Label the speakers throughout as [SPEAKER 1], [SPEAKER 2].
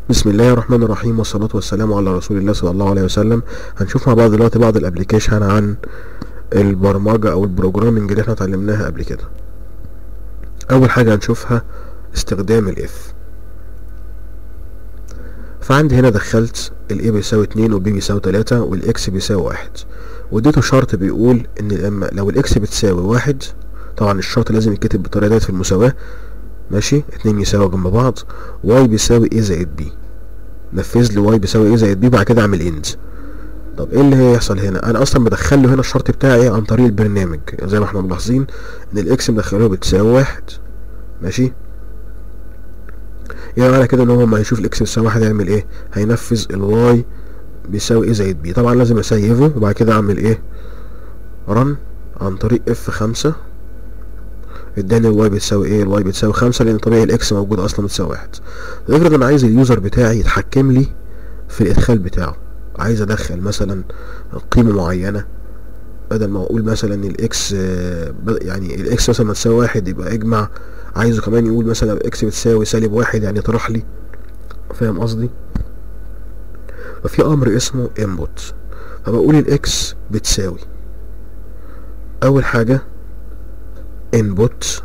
[SPEAKER 1] بسم الله الرحمن الرحيم والصلاة والسلام على رسول الله صلى الله عليه وسلم هنشوف مع بعض دلوقتي بعض الابليكيشن عن البرمجة او البروجرامنج اللي احنا اتعلمناها قبل كده اول حاجة هنشوفها استخدام الاف فعندي هنا دخلت الاي بيساوي اتنين والبي بيساوي تلاتة والاكس بيساوي واحد واديته شرط بيقول ان لما لو الاكس بتساوي واحد طبعا الشرط لازم يتكتب بالطريقة ديت في المساواة ماشي اتنين يساوي جنب بعض واي بيساوي ايه زائد بي نفذ لي واي بيساوي ايه زائد بي بعد كده اعمل اند طب ايه اللي هيحصل هنا انا اصلا بدخل له هنا الشرط بتاعي عن طريق البرنامج زي ما احنا ملاحظين ان الاكس مدخله بتساوي واحد ماشي يعني معنى كده ان هو لما يشوف الاكس بتساوي واحد هيعمل ايه هينفذ الواي بيساوي ايه زائد بي طبعا لازم اسيفه وبعد كده اعمل ايه رن عن طريق اف خمسة اداني الواي بتساوي ايه الواي بتساوي خمسة لان طبيعي الاكس موجود اصلا بتساوي واحد افرض انا عايز اليوزر بتاعي يتحكم لي في الادخال بتاعه عايز ادخل مثلا قيمة معينة بدل ما اقول مثلا الاكس يعني الاكس مثلا ما تساوي واحد يبقى اجمع عايزه كمان يقول مثلا الاكس بتساوي سالب واحد يعني اطرح لي فاهم قصدي ففي امر اسمه input فبقول الاكس بتساوي اول حاجة input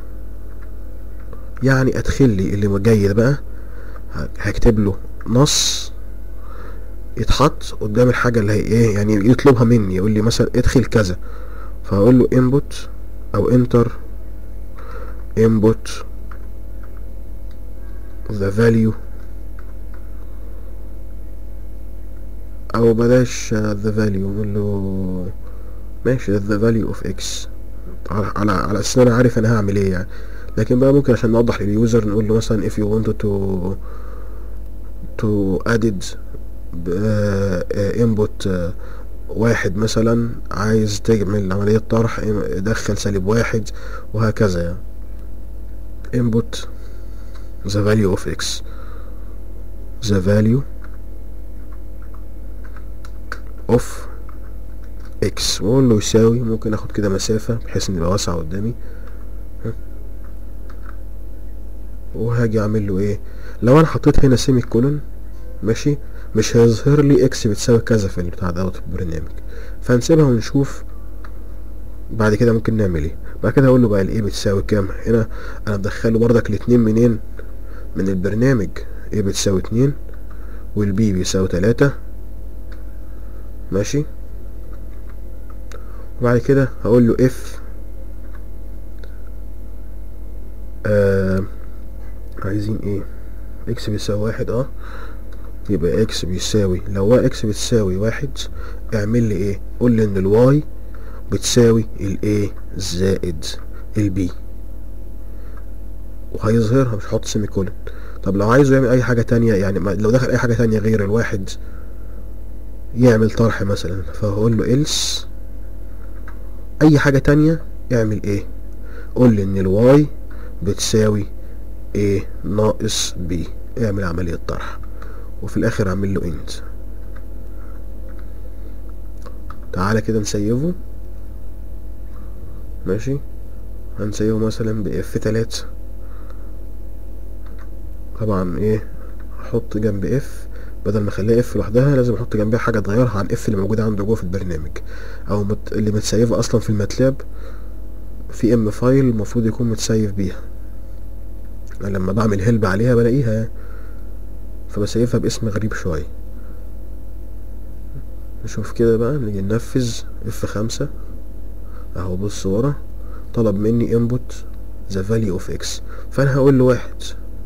[SPEAKER 1] يعني ادخل لي اللي جاي ده بقى هكتب له نص يتحط قدام الحاجة اللي هي ايه يعني يطلبها مني يقول لي مثلا ادخل كذا فاقول له input او enter input the value او بلاش the value نقول له ماشي the value of x على على على اساس انا عارف انا هعمل ايه يعني لكن بقى ممكن عشان نوضح لليوزر نقول له مثلا if you want to to added input واحد مثلا عايز تعمل عملية طرح دخل سالب واحد وهكذا يعني input the value of x the value of x واقول له يساوي ممكن اخد كده مسافة بحيث ان يبقى واسع قدامي وهاجي اعمل له ايه لو انا حطيت هنا سيمي كولون ماشي مش هيظهر لي اكس بتساوي كذا في البتاع دوت البرنامج فهنسيبها ونشوف بعد كده ممكن نعمل ايه بعد كده اقول له بقى الايه بتساوي كام هنا انا بدخله بردك الاتنين منين من البرنامج ايه بتساوي اتنين والبي بيساوي تلاتة ماشي وبعد كده هقول له اف آه عايزين ايه اكس بيساوي واحد اه يبقى اكس بيساوي لو اكس بتساوي واحد اعمل لي ايه قول لي ان الواي بتساوي الايه زائد البي وهيظهرها مش هحط سيمي كولن طب لو عايزه يعمل اي حاجة تانية يعني لو دخل اي حاجة تانية غير الواحد يعمل طرح مثلا فهقول له else اي حاجة تانية اعمل ايه قول لي ان الواي بتساوي ايه ناقص بي اعمل عملية طرح وفي الاخر اعمل له اند تعالى كده نسيفه ماشي هنسيفه مثلا باف تلاتة طبعا ايه احط جنب اف بدل ما اخليها اف لوحدها لازم احط جنبها حاجه تغيرها عن اف اللي موجوده عنده جوه في البرنامج او مت... اللي متسيفه اصلا في الماتلاب في ام فايل المفروض يكون متسيف بيها لما بعمل هلب عليها بلاقيها فبسيفها باسم غريب شويه نشوف كده بقى نيجي ننفذ اف خمسة اهو بص ورا طلب مني input the value of x فانا هقول له واحد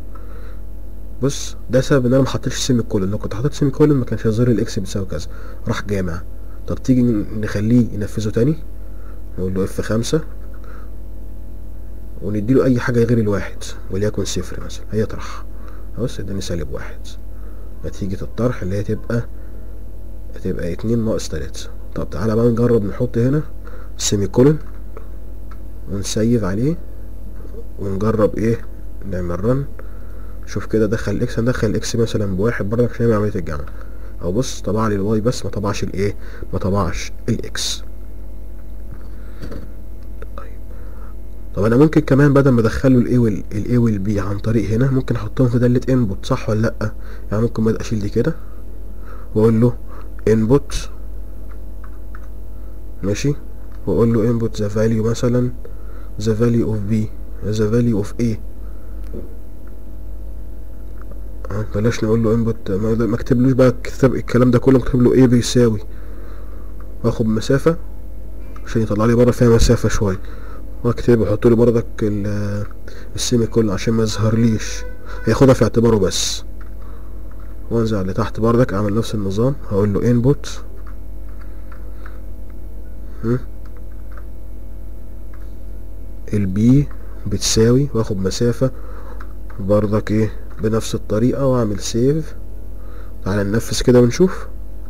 [SPEAKER 1] بص ده سبب ان انا ما حطيتش سيمي كولن لو كنت حطيت سيمي كولن ما كانش هيظهر لي الاكس بتساوي كذا راح جامع طب تيجي نخليه ينفذه تاني نقول له اف خمسة ونديله اي حاجة غير الواحد وليكن صفر مثلا هيطرح بص اداني سالب واحد نتيجة الطرح اللي هي تبقى هتبقى اتنين ناقص تلاتة طب تعالى بقى نجرب نحط هنا سيمي كولن ونسيف عليه ونجرب ايه نعمل رن شوف كده دخل الاكس هندخل الاكس مثلا بواحد برضك عشان نعمل عملية الجمع او بص طبع لي الواي بس ما طبعش الايه ما طبعش الاكس طب انا ممكن كمان بدل ما ادخله الاي وال الاي والبي عن طريق هنا ممكن احطهم في دالة انبوت صح ولا لا يعني ممكن بدأ اشيل دي كده واقول له انبوت ماشي واقول له انبوت ذا فاليو مثلا ذا فاليو اوف بي ذا فاليو اوف ايه بلاش نقول له انبوت ما اكتبلوش بقى كتاب الكلام ده كله مكتب له ايه بيساوي واخد مسافة عشان يطلع لي بره فيها مسافة شوية واكتب واحط له بردك السيمي كله عشان ما يظهرليش هياخدها في اعتباره بس وانزل لتحت بردك اعمل نفس النظام هقول له انبوت البي بتساوي واخد مسافة بردك ايه بنفس الطريقة واعمل سيف تعالى ننفذ كده ونشوف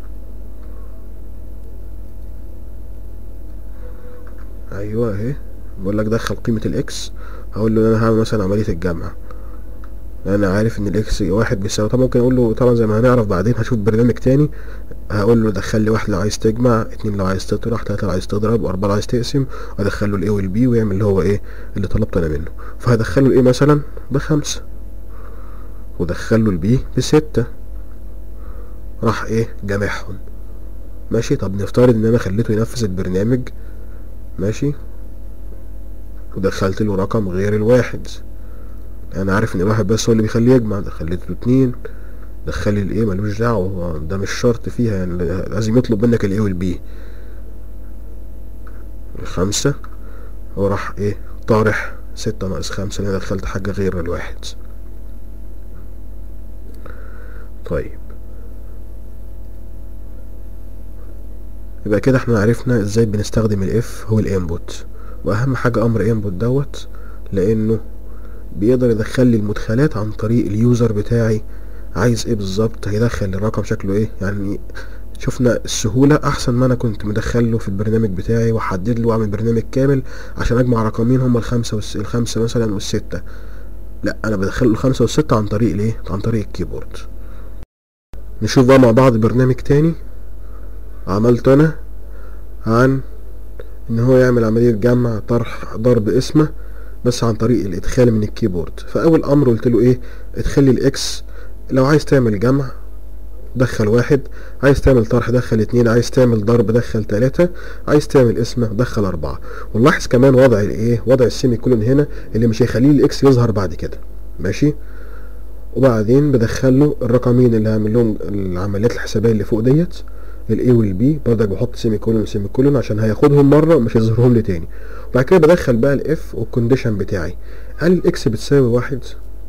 [SPEAKER 1] ايوه اهي بقول لك دخل قيمة الاكس هقول له انا هعمل مثلا عملية الجمع انا عارف ان الاكس واحد بيساوي طبعا ممكن اقول له طبعا زي ما هنعرف بعدين هشوف برنامج تاني هقول له دخل لي واحد لو عايز تجمع اتنين لو عايز تطرح تلاتة لو عايز تضرب واربعة لو عايز تقسم وادخل له الاي والبي ويعمل اللي هو ايه اللي طلبته انا منه فهدخل له الايه مثلا بخمسة ودخل له البي بستة راح ايه جامعهم ماشي طب نفترض ان انا خليته ينفذ البرنامج ماشي ودخلت له رقم غير الواحد انا عارف ان الواحد بس هو اللي بيخليه يجمع ده خليت له اتنين دخل لي الايه ملوش دعوه ده مش شرط فيها يعني لازم يطلب منك الايه والبي الخمسة وراح ايه طارح ستة ناقص خمسة لان دخلت حاجة غير الواحد طيب يبقى كده احنا عرفنا ازاي بنستخدم الاف هو الانبوت واهم حاجة امر انبوت دوت لانه بيقدر يدخل لي المدخلات عن طريق اليوزر بتاعي عايز ايه بالظبط هيدخل الرقم شكله ايه يعني شفنا السهولة احسن ما انا كنت مدخله في البرنامج بتاعي واحدد له واعمل برنامج كامل عشان اجمع رقمين هما الخمسة والس... الخمسة مثلا والستة لا انا بدخله الخمسة والستة عن طريق الايه عن طريق الكيبورد نشوف بقى مع بعض برنامج تاني عملته انا عن ان هو يعمل عملية جمع طرح ضرب اسمه بس عن طريق الادخال من الكيبورد فاول امر قلت له ايه ادخلي الاكس لو عايز تعمل جمع دخل واحد عايز تعمل طرح دخل اتنين عايز تعمل ضرب دخل تلاتة عايز تعمل اسمه دخل اربعة ونلاحظ كمان وضع الايه وضع السيمي كولون هنا اللي مش هيخليه الاكس يظهر بعد كده ماشي وبعدين بدخل له الرقمين اللي هعمل لهم العمليات الحسابيه اللي فوق ديت الاي والبي برضك بحط سيمي كولون وسيمي كولون عشان هياخدهم مره ومش هيظهرهم لي تاني وبعد كده بدخل بقى الاف والكونديشن بتاعي هل الاكس بتساوي واحد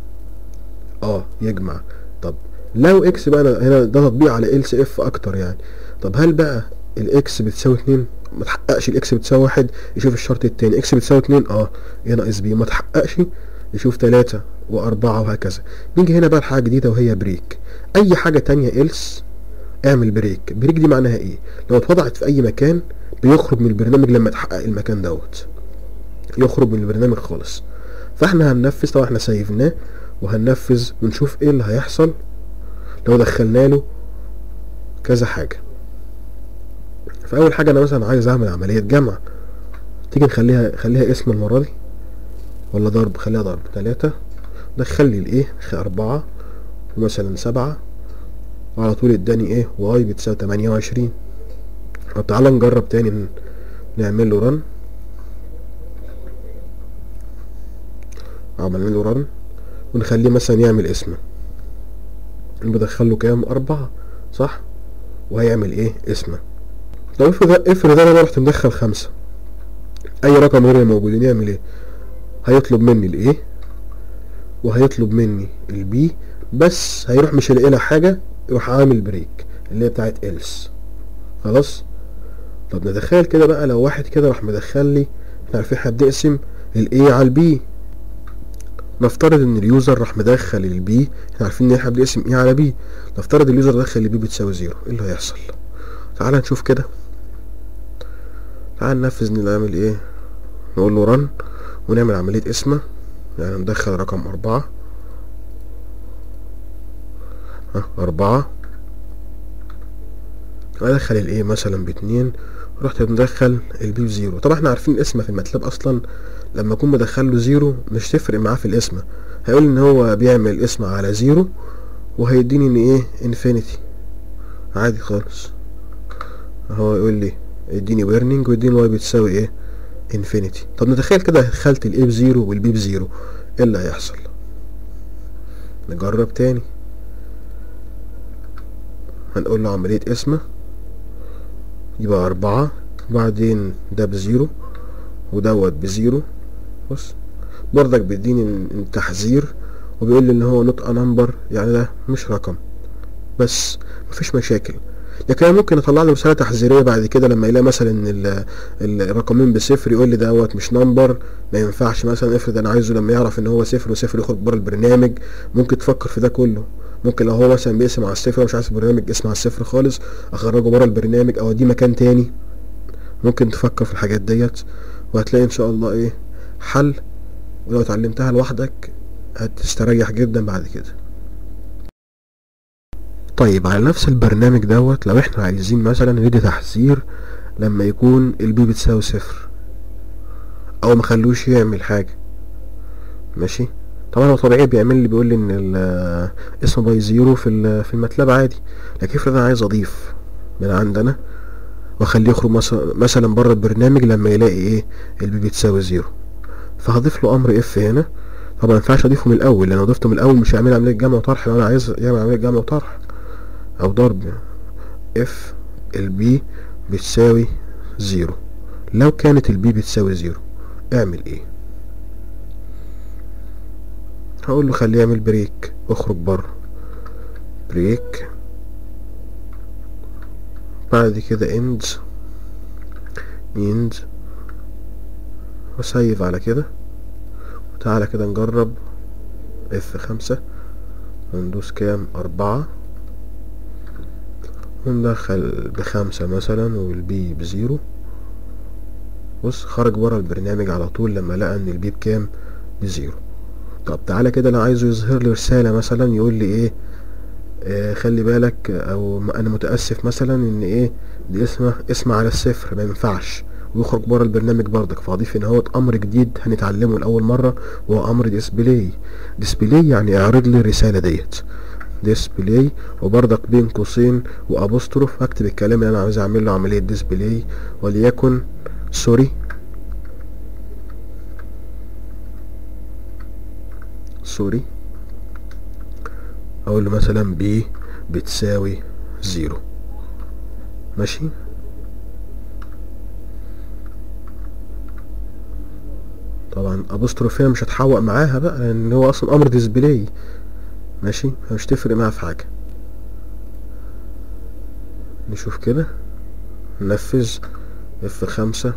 [SPEAKER 1] اه يجمع طب لو اكس بقى أنا هنا ده تطبيق على ال سي اف اكتر يعني طب هل بقى الاكس بتساوي اتنين ما تحققش الاكس بتساوي واحد يشوف الشرط التاني اكس بتساوي اتنين اه ايه ناقص بي ما تحققش يشوف تلاتة واربعة وهكذا نيجي هنا بقى لحاجة جديدة وهي بريك اي حاجة تانية إلس اعمل بريك بريك دي معناها ايه لو اتوضعت في اي مكان بيخرج من البرنامج لما تحقق المكان دوت يخرج من البرنامج خالص فاحنا هننفذ طبعا احنا سيفناه وهننفذ ونشوف ايه اللي هيحصل لو دخلنا له كذا حاجة فاول حاجة انا مثلا عايز اعمل عملية جمع تيجي نخليها خليها اسم المرة دي ولا ضرب خليها ضرب تلاتة دخل لي الايه اربعة ومثلا سبعة وعلى طول اداني ايه واي بتساوي تمانية وعشرين طب تعالى نجرب تاني نعمل له رن عملنا له رن ونخليه مثلا يعمل اسمه بدخل له كام أربعة صح وهيعمل ايه اسمه طب افرض افرض انا رحت مدخل خمسة اي رقم غير الموجودين يعمل ايه هيطلب مني الايه وهيطلب مني البي بس هيروح مش هيلاقي لها حاجة يروح عامل بريك اللي هي بتاعت إلس خلاص طب نتخيل كده بقى لو واحد كده راح مدخل لي احنا عارفين احنا بنقسم الاي على البي نفترض ان اليوزر راح مدخل البي احنا عارفين ان احنا بنقسم اي على بي نفترض اليوزر دخل البي بتساوي زيرو ايه اللي هيحصل تعال نشوف كده تعال ننفذ نعمل ايه نقول له رن ونعمل عملية اسمه يعني ندخل رقم أربعة ها أربعة أدخل الإيه مثلا باتنين رحت مدخل البي بزيرو طبعا احنا عارفين الاسم في الماتلاب اصلا لما اكون مدخل له زيرو مش تفرق معاه في الاسم هيقول ان هو بيعمل اسم على زيرو وهيديني ان ايه انفينيتي عادي خالص هو يقول لي اديني ويرنينج ويديني الواي بتساوي ايه انفينيتي طب نتخيل كده دخلت الاي بزيرو والبي بزيرو ايه اللي هيحصل نجرب تاني هنقول له عملية اسمه يبقى أربعة وبعدين ده بزيرو ودوت بزيرو بص برضك بيديني التحذير وبيقول لي ان هو نوت ا نمبر يعني ده مش رقم بس مفيش مشاكل لكن انا ممكن اطلع له رساله تحذيريه بعد كده لما يلاقي مثلا ان الرقمين بصفر يقول لي دوت مش نمبر ما ينفعش مثلا افرض انا عايزه لما يعرف ان هو صفر وصفر يخرج بره البرنامج ممكن تفكر في ده كله ممكن لو هو مثلا بيقسم على الصفر ومش عايز البرنامج اسم على الصفر خالص اخرجه بره البرنامج او اديه مكان تاني ممكن تفكر في الحاجات ديت وهتلاقي ان شاء الله ايه حل ولو اتعلمتها لوحدك هتستريح جدا بعد كده طيب على نفس البرنامج دوت لو احنا عايزين مثلا ندي تحذير لما يكون البي بتساوي صفر او مخلوش يعمل حاجة ماشي طبعا هو طبيعي بيعمل لي بيقول لي ان اسمه باي زيرو في في الماتلاب عادي لكن افرض انا عايز اضيف من عندنا واخليه يخرج مثلا بره البرنامج لما يلاقي ايه البي بتساوي زيرو فهضيف له امر اف هنا طبعا مينفعش اضيفه من الاول لان لو ضفته من الاول مش هيعمل عمليه جمع وطرح لو انا عايز يعمل عمليه جمع وطرح او ضرب اف البي بتساوي زيرو لو كانت البي بتساوي زيرو اعمل ايه هقول له خليه يعمل بريك اخرج بره بريك بعد كده اند اند وسيف على كده وتعالى كده نجرب اف خمسة وندوس كام اربعة وندخل بخمسة مثلا والبي بزيرو بص خرج برا البرنامج على طول لما لقى ان البي بكام بزيرو طب تعالى كده لو عايزه يظهر لي رسالة مثلا يقول لي ايه آه خلي بالك او انا متأسف مثلا ان ايه دي اسمه اسم على الصفر ما ينفعش ويخرج بره البرنامج برضك فاضيف ان هو امر جديد هنتعلمه لاول مره وهو امر ديسبلاي ديسبلاي يعني اعرض لي الرساله ديت ديسبلاي وبرضك بين قوسين وابوستروف هكتب الكلام اللي انا عايز اعمل له عمليه ديسبلاي وليكن سوري سوري اقول له مثلا بي بتساوي زيرو ماشي طبعا ابوستروف هنا مش هتحوق معاها بقى لان هو اصلا امر ديسبلاي ماشي فمش تفرق معاها في حاجه نشوف كده ننفذ اف خمسة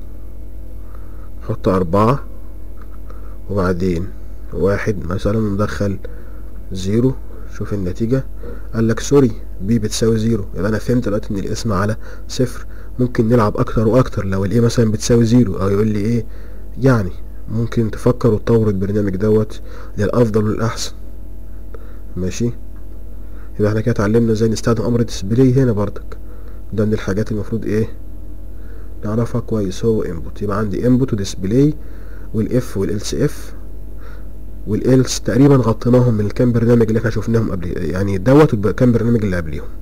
[SPEAKER 1] حط اربعة وبعدين واحد مثلا ندخل زيرو شوف النتيجة قال لك سوري بي بتساوي زيرو يبقى انا فهمت دلوقتي ان الاسم على صفر ممكن نلعب اكتر واكتر لو الايه مثلا بتساوي زيرو او يقول لي ايه يعني ممكن تفكر وتطور البرنامج دوت للافضل والاحسن ماشي يبقى احنا كده اتعلمنا ازاي نستخدم امر ديسبلاي هنا برضك ده من الحاجات المفروض ايه نعرفها كويس هو انبوت يبقى عندي انبوت وديسبلاي والاف والالس اف والالس تقريبا غطيناهم من الكام برنامج اللي احنا شفناهم قبل يعني دوت والكام برنامج اللي قبليهم